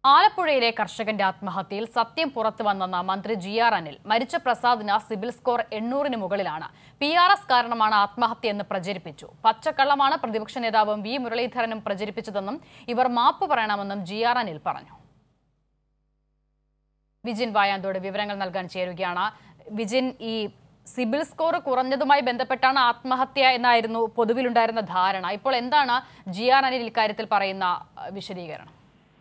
ആലപ്പുഴയിലെ കർഷകന്റെ ആത്മഹത്യയിൽ സത്യം പുറത്തു വന്നെന്ന മന്ത്രി ജി ആർ അനിൽ മരിച്ച പ്രസാദിന് സിബിൽ സ്കോർ എണ്ണൂറിന് മുകളിലാണ് പി ആർ എസ് കാരണമാണ് ആത്മഹത്യ എന്ന് പ്രചരിപ്പിച്ചു പച്ചക്കള്ളമാണ് പ്രതിപക്ഷ നേതാവും വി മുരളീധരനും പ്രചരിപ്പിച്ചതെന്നും ഇവർ മാപ്പ് പറയണമെന്നും ജി ആർ അനിൽ പറഞ്ഞു വിജിൻ വായാന്തോട് വിവരങ്ങൾ നൽകാൻ ചേരുകയാണ് വിജിൻ ഈ സിബിൽ സ്കോർ കുറഞ്ഞതുമായി ബന്ധപ്പെട്ടാണ് ആത്മഹത്യ എന്നായിരുന്നു പൊതുവിലുണ്ടായിരുന്ന ധാരണ ഇപ്പോൾ എന്താണ് ജി ആർ അനിൽ ഇക്കാര്യത്തിൽ പറയുന്ന അഹ്, വിശദീകരണം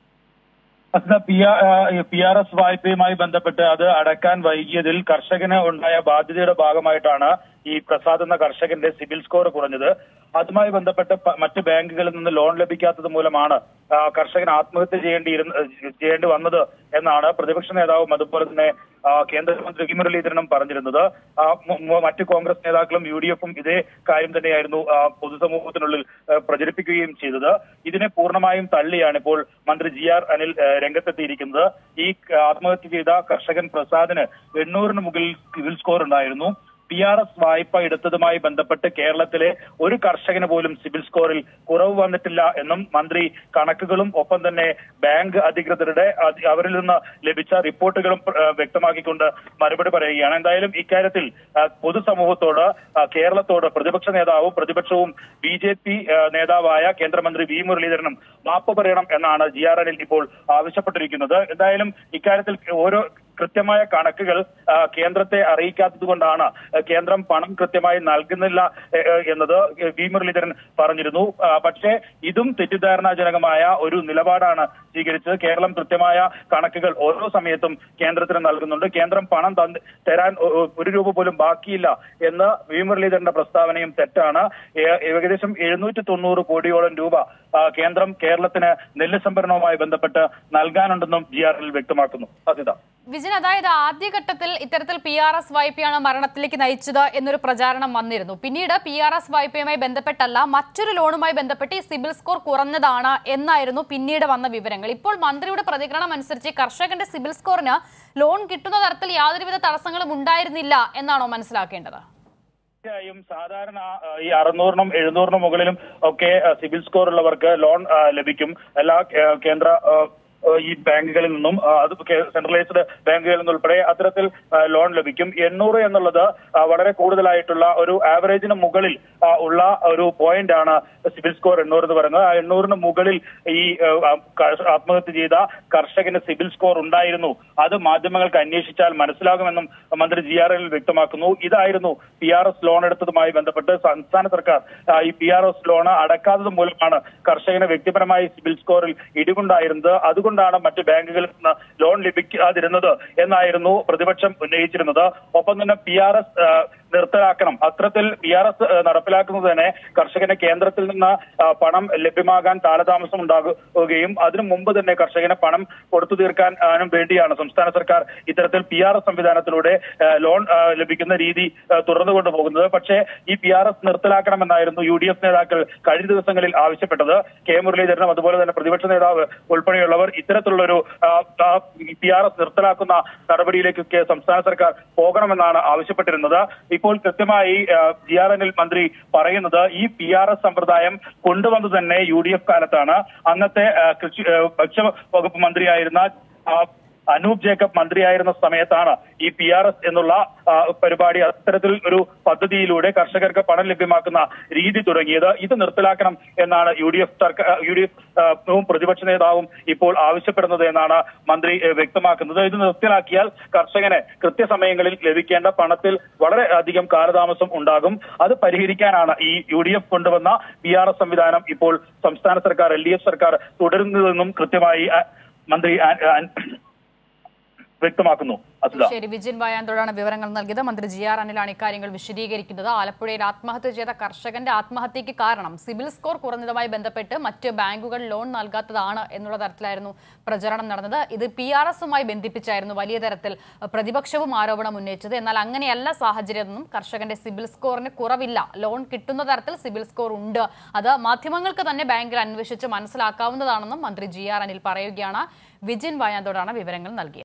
അസ്ന പി പി ആർ എസ് വായ്പയുമായി ബന്ധപ്പെട്ട് അത് അടക്കാൻ വൈകിയതിൽ കർഷകന് ഉണ്ടായ ബാധ്യതയുടെ ഭാഗമായിട്ടാണ് ഈ പ്രസാദ് എന്ന കർഷകന്റെ സിബിൽ സ്കോർ കുറഞ്ഞത് അതുമായി ബന്ധപ്പെട്ട് പ- മറ്റ് ബാങ്കുകളിൽ നിന്ന് ലോൺ ലഭിക്കാത്തത് മൂലമാണ് ആ, കർഷകൻ ആത്മഹത്യ ചെയ്യേണ്ടിയിരുന്ന ചെയ്യേണ്ടി വന്നത് എന്നാണ് പ്രതിപക്ഷ നേതാവും അതുപോലെ തന്നെ ആ, കേന്ദ്രമന്ത്രി വി മുരളീധരനും പറഞ്ഞിരുന്നത് ആ, മു- മു- മറ്റ് കോൺഗ്രസ് നേതാക്കളും യു ഡി എഫും ഇതേ കാര്യം തന്നെയായിരുന്നു ആ, പൊതുസമൂഹത്തിനുള്ളിൽ ആ, പ്രചരിപ്പിക്കുകയും ചെയ്തത് ഇതിനെ പൂർണ്ണമായും തള്ളിയാണ് ഇപ്പോൾ മന്ത്രി ജി ആർ അനിൽ ആ, രംഗത്തെത്തിയിരിക്കുന്നത് ഈ ആ, ആത്മഹത്യ ചെയ്ത കർഷകൻ പ്രസാദിന് എണ്ണൂറിന് മുകളിൽ സിവിൽ സ്കോർ ഉണ്ടായിരുന്നു പി ആർ എസ് വായ്പ എടുത്തതുമായി ബന്ധപ്പെട്ട് കേരളത്തിലെ ഒരു കർഷകന് പോലും സിബിൽ സ്കോറിൽ കുറവ് വന്നിട്ടില്ല എന്നും മന്ത്രി കണക്കുകളും ഒപ്പം തന്നെ ബാങ്ക് അധികൃതരുടെ അധി- അവരിൽ നിന്ന് ലഭിച്ച റിപ്പോർട്ടുകളും ആ, വ്യക്തമാക്കിക്കൊണ്ട് മറുപടി പറയുകയാണ് എന്തായാലും ഇക്കാര്യത്തിൽ ആ, പൊതുസമൂഹത്തോട് ആ, കേരളത്തോട് പ്രതിപക്ഷ നേതാവും പ്രതിപക്ഷവും ബി ജെ പി നേതാവായ കേന്ദ്രമന്ത്രി വി മുരളീധരനും മാപ്പ് പറയണം എന്നാണ് ജി ആർ എനിൽ ഇപ്പോൾ ആവശ്യപ്പെട്ടിരിക്കുന്നത് എന്തായാലും ഇക്കാര്യത്തിൽ ഓരോ കൃത്യമായ കണക്കുകൾ ആ, കേന്ദ്രത്തെ അറിയിക്കാത്തത് കൊണ്ടാണ് കേന്ദ്രം പണം കൃത്യമായി നൽകുന്നില്ല എ, എ, എന്നത് വി മുരളീധരൻ പറഞ്ഞിരുന്നു ആ, പക്ഷേ ഇതും തെറ്റിദ്ധാരണാജനകമായ ഒരു നിലപാടാണ് സ്വീകരിച്ചത് കേരളം കൃത്യമായ കണക്കുകൾ ഓരോ സമയത്തും കേന്ദ്രത്തിന് നൽകുന്നുണ്ട് കേന്ദ്രം പണം തന്ന് തരാൻ ഒ- ഒ- ഒരു രൂപ പോലും ബാക്കിയില്ല എന്ന് വി മുരളീധരന്റെ പ്രസ്താവനയും തെറ്റാണ് ഏ- ഏകദേശം എഴുന്നൂറ്റി തൊണ്ണൂറ് കോടിയോളം രൂപ ആ, കേന്ദ്രം കേരളത്തിന് നെല്ല് സംഭരണവുമായി ബന്ധപ്പെട്ട് നൽകാനുണ്ടെന്നും ജി ആർ എൽ വ്യക്തമാക്കുന്നു അസിത വിജിൻ അതായത് ആദ്യഘട്ടത്തിൽ ഇത്തരത്തിൽ പി ആർ എസ് വായ്പയാണ് മരണത്തിലേക്ക് നയിച്ചത് എന്നൊരു പ്രചാരണം വന്നിരുന്നു പിന്നീട് പി ആർ എസ് വായ്പയുമായി ബന്ധപ്പെട്ടല്ല മറ്റൊരു ലോണുമായി ബന്ധപ്പെട്ട് ഈ സിബിൽ സ്കോർ കുറഞ്ഞതാണ് എന്നായിരുന്നു പിന്നീട് വന്ന വിവരങ്ങൾ ഇപ്പോൾ മന്ത്രിയുടെ പ്രതികരണം അനുസരിച്ച് കർഷകന്റെ സിബിൽ സ്കോറിന് ലോൺ കിട്ടുന്ന തരത്തിൽ യാതൊരുവിധ തടസ്സങ്ങളും ഉണ്ടായിരുന്നില്ല എന്നാണോ മനസ്സിലാക്കേണ്ടത് തീർച്ചയായും സാധാരണ ആ, ഈ അറുന്നൂറിനും എഴുന്നൂറിനും മുകളിലും ഒക്കെ ആ, സിബിൽ സ്കോർ ഉള്ളവർക്ക് ലോൺ ആ, ലഭിക്കും എല്ലാ ആ, കേന്ദ്ര ആ, ആ, ഈ ബാങ്കുകളിൽ നിന്നും ആ, അത് കേ- സെൻട്രലൈസ്ഡ് ബാങ്കുകളിൽ നിന്നും ഉൾപ്പെടെ അത്തരത്തിൽ ആ, ലോൺ ലഭിക്കും എണ്ണൂറ് എന്നുള്ളത് ആ, വളരെ കൂടുതലായിട്ടുള്ള ഒരു ആവറേജിന് മുകളിൽ ആ, ഉള്ള ഒരു പോയിന്റ് ആണ് സിബിൽ സ്കോർ എണ്ണൂറ് എന്ന് പറയുന്നത് ആ എണ്ണൂറിന് മുകളിൽ ഈ ആ, ക- ആത്മഹത്യ ചെയ്ത കർഷകന് സിബിൽ സ്കോർ ഉണ്ടായിരുന്നു അത് മാധ്യമങ്ങൾക്ക് അന്വേഷിച്ചാൽ മനസ്സിലാകുമെന്നും മന്ത്രി ജി ആർ എൽ വ്യക്തമാക്കുന്നു ഇതായിരുന്നു പി ആർ എസ് ലോൺ എടുത്തതുമായി ബന്ധപ്പെട്ട് സംസ്ഥാന സർക്കാർ ആ, ഈ പി ആർ എസ് ലോൺ അടക്കാത്തത് മൂലമാണ് കർഷകന് വ്യക്തിപരമായി സിബിൽ സ്കോറിൽ ഇടിവുണ്ടായിരുന്നത് അതുകൊണ്ടാണ് മറ്റ് ബാങ്കുകളിൽ നിന്ന് ലോൺ ലഭിക്കാതിരുന്നത് എന്നായിരുന്നു പ്രതിപക്ഷം ഉന്നയിച്ചിരുന്നത് ഒപ്പം തന്നെ പി ആർ എസ് നിർത്തലാക്കണം അത്തരത്തിൽ പി ആർ എസ് നടപ്പിലാക്കുന്നത് തന്നെ കർഷകന് കേന്ദ്രത്തിൽ നിന്ന് ആ, പണം ലഭ്യമാകാൻ കാലതാമസം ഉണ്ടാകുകയും അതിനു മുമ്പ് തന്നെ കർഷകന് പണം കൊടുത്തു തീർക്കാൻ ആനും വേണ്ടിയാണ് സംസ്ഥാന സർക്കാർ ഇത്തരത്തിൽ പി ആർ എസ് സംവിധാനത്തിലൂടെ ആ, ലോൺ ആ, ലഭിക്കുന്ന രീതി ആ, തുടർന്നു കൊണ്ടുപോകുന്നത് പക്ഷേ ഈ പി ആർ എസ് നിർത്തലാക്കണമെന്നായിരുന്നു യു ഡി എഫ് നേതാക്കൾ കഴിഞ്ഞ ദിവസങ്ങളിൽ ആവശ്യപ്പെട്ടത് കെ മുരളീധരനും അതുപോലെ തന്നെ പ്രതിപക്ഷ നേതാവ് ഉൾപ്പെടെയുള്ളവർ ഇത്തരത്തിലുള്ളൊരു പി ആർ എസ് നിർത്തലാക്കുന്ന നടപടിയിലേക്കൊക്കെ സംസ്ഥാന സർക്കാർ പോകണമെന്നാണ് ആവശ്യപ്പെട്ടിരുന്നത് ഇപ്പോൾ കൃത്യമായി ജി ആർ എനിൽ മന്ത്രി പറയുന്നത് ഈ പി ആർ എസ് സമ്പ്രദായം കൊണ്ടുവന്നത് തന്നെ യു ഡി എഫ് കാലത്താണ് അന്നത്തെ ആ, കൃഷി ആ, ഭക്ഷ്യ വകുപ്പ് മന്ത്രിയായിരുന്ന ആ, അനൂപ് ജേക്കബ് മന്ത്രിയായിരുന്ന സമയത്താണ് ഈ പി ആർ എസ് എന്നുള്ള ആ, പരിപാടി അത്തരത്തിൽ ഒരു പദ്ധതിയിലൂടെ കർഷകർക്ക് പണം ലഭ്യമാക്കുന്ന രീതി തുടങ്ങിയത് ഇത് നിർത്തലാക്കണം എന്നാണ് യു ഡി എഫ് സർക്കാർ യു ഡി എഫ് പ്രതിപക്ഷ നേതാവും ഇപ്പോൾ ആവശ്യപ്പെടുന്നത് എന്നാണ് മന്ത്രി ഏഹ്, വ്യക്തമാക്കുന്നത് ഇത് നിർത്തലാക്കിയാൽ കർഷകന് കൃത്യസമയങ്ങളിൽ ലഭിക്കേണ്ട പണത്തിൽ വളരെ അധികം കാലതാമസം ഉണ്ടാകും അത് പരിഹരിക്കാനാണ് ഈ യു ഡി എഫ് കൊണ്ടുവന്ന പി ആർ എസ് സംവിധാനം ഇപ്പോൾ സംസ്ഥാന സർക്കാർ എൽ ഡി എഫ് സർക്കാർ തുടരുന്നതെന്നും കൃത്യമായി ആ, മന്ത്രി ആ- ആ- വ്യക്തമാക്കുന്നു അസുത ശരി വിജിൻ വായാന്തോടാണ് വിവരങ്ങൾ നൽകിയത് മന്ത്രി ജി ആർ അനിലാണ് ഇക്കാര്യങ്ങൾ വിശദീകരിക്കുന്നത് ആലപ്പുഴയിൽ ആത്മഹത്യ ചെയ്ത കർഷകന്റെ ആത്മഹത്യക്ക് കാരണം സിബിൽ സ്കോർ കുറഞ്ഞതുമായി ബന്ധപ്പെട്ട് മറ്റ് ബാങ്കുകൾ ലോൺ നൽകാത്തതാണ് എന്നുള്ള തരത്തിലായിരുന്നു പ്രചരണം നടന്നത് ഇത് പി ആർ എസുമായി ബന്ധിപ്പിച്ചായിരുന്നു വലിയ തരത്തിൽ പ്രതിപക്ഷവും ആരോപണം ഉന്നയിച്ചത് എന്നാൽ അങ്ങനെയല്ല സാഹചര്യമെന്നും കർഷകന്റെ സിബിൽ സ്കോറിന് കുറവില്ല ലോൺ കിട്ടുന്ന തരത്തിൽ സിബിൽ സ്കോർ ഉണ്ട് അത് മാധ്യമങ്ങൾക്ക് തന്നെ ബാങ്കിൽ അന്വേഷിച്ച് മനസ്സിലാക്കാവുന്നതാണെന്നും മന്ത്രി ജി ആർ അനിൽ പറയുകയാണ് വിജിൻ വായാന്തോടാണ് വിവരങ്ങൾ നൽകിയത്